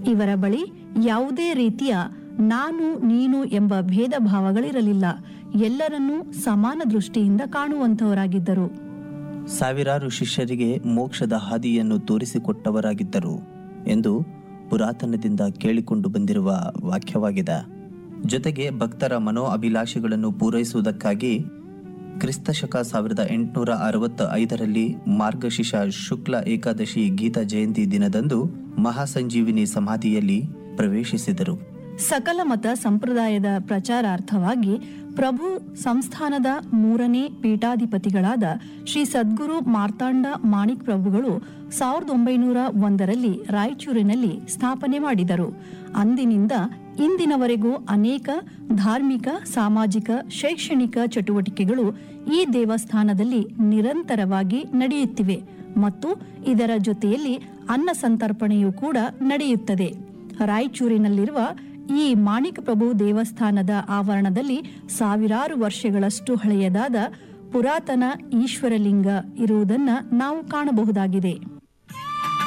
ಇವರ ಬಳಿ ಯಾವುದೇ ರೀತಿಯ ನಾನು ನೀನು ಎಂಬ ಭೇದ ಭಾವಗಳಿರಲಿಲ್ಲ ಎಲ್ಲರನ್ನೂ ಸಮಾನ ದೃಷ್ಟಿಯಿಂದ ಕಾಣುವಂತವರಾಗಿದ್ದರು ಸಾವಿರಾರು ಶಿಷ್ಯರಿಗೆ ಮೋಕ್ಷದ ಹಾದಿಯನ್ನು ತೋರಿಸಿಕೊಟ್ಟವರಾಗಿದ್ದರು ಎಂದು ಪುರಾತನದಿಂದ ಕೇಳಿಕೊಂಡು ಬಂದಿರುವ ವಾಕ್ಯವಾಗಿದೆ ಜೊತೆಗೆ ಭಕ್ತರ ಮನೋ ಅಭಿಲಾಷೆಗಳನ್ನು ಪೂರೈಸುವುದಕ್ಕಾಗಿ ಕ್ರಿಸ್ತಶಕ ಸಾವಿರದ ಎಂಟುನೂರ ಅರವತ್ತ ಐದರಲ್ಲಿ ಮಾರ್ಗಶಿಷ ಶುಕ್ಲ ಏಕಾದಶಿ ಗೀತಾ ಜಯಂತಿ ದಿನದಂದು ಮಹಾಸಂಜೀವಿನಿ ಸಮಾಧಿಯಲ್ಲಿ ಪ್ರವೇಶಿಸಿದರು ಸಕಲ ಮತ ಸಂಪ್ರದಾಯದ ಪ್ರಚಾರಾರ್ಥವಾಗಿ ಪ್ರಭು ಸಂಸ್ಥಾನದ ಮೂರನೇ ಪೀಠಾಧಿಪತಿಗಳಾದ ಶ್ರೀ ಸದ್ಗುರು ಮಾರ್ತಾಂಡ ಮಾಣಿಕ್ ಪ್ರಭುಗಳು ಸಾವಿರದ ಒಂಬೈನೂರ ಒಂದರಲ್ಲಿ ರಾಯಚೂರಿನಲ್ಲಿ ಸ್ಥಾಪನೆ ಮಾಡಿದರು ಅಂದಿನಿಂದ ಇಂದಿನವರೆಗೂ ಅನೇಕ ಧಾರ್ಮಿಕ ಸಾಮಾಜಿಕ ಶೈಕ್ಷಣಿಕ ಚಟುವಟಿಕೆಗಳು ಈ ದೇವಸ್ಥಾನದಲ್ಲಿ ನಿರಂತರವಾಗಿ ನಡೆಯುತ್ತಿವೆ ಮತ್ತು ಇದರ ಜೊತೆಯಲ್ಲಿ ಅನ್ನ ಸಂತರ್ಪಣೆಯೂ ಕೂಡ ನಡೆಯುತ್ತದೆ ರಾಯಚೂರಿನಲ್ಲಿರುವ ಈ ಮಾಣಿಕ ಪ್ರಭು ದೇವಸ್ಥಾನದ ಆವರಣದಲ್ಲಿ ಸಾವಿರಾರು ವರ್ಷಗಳಷ್ಟು ಹಳೆಯದಾದ ಪುರಾತನ ಈಶ್ವರಲಿಂಗ ಇರುವುದನ್ನ ನಾವು ಕಾಣಬಹುದಾಗಿದೆ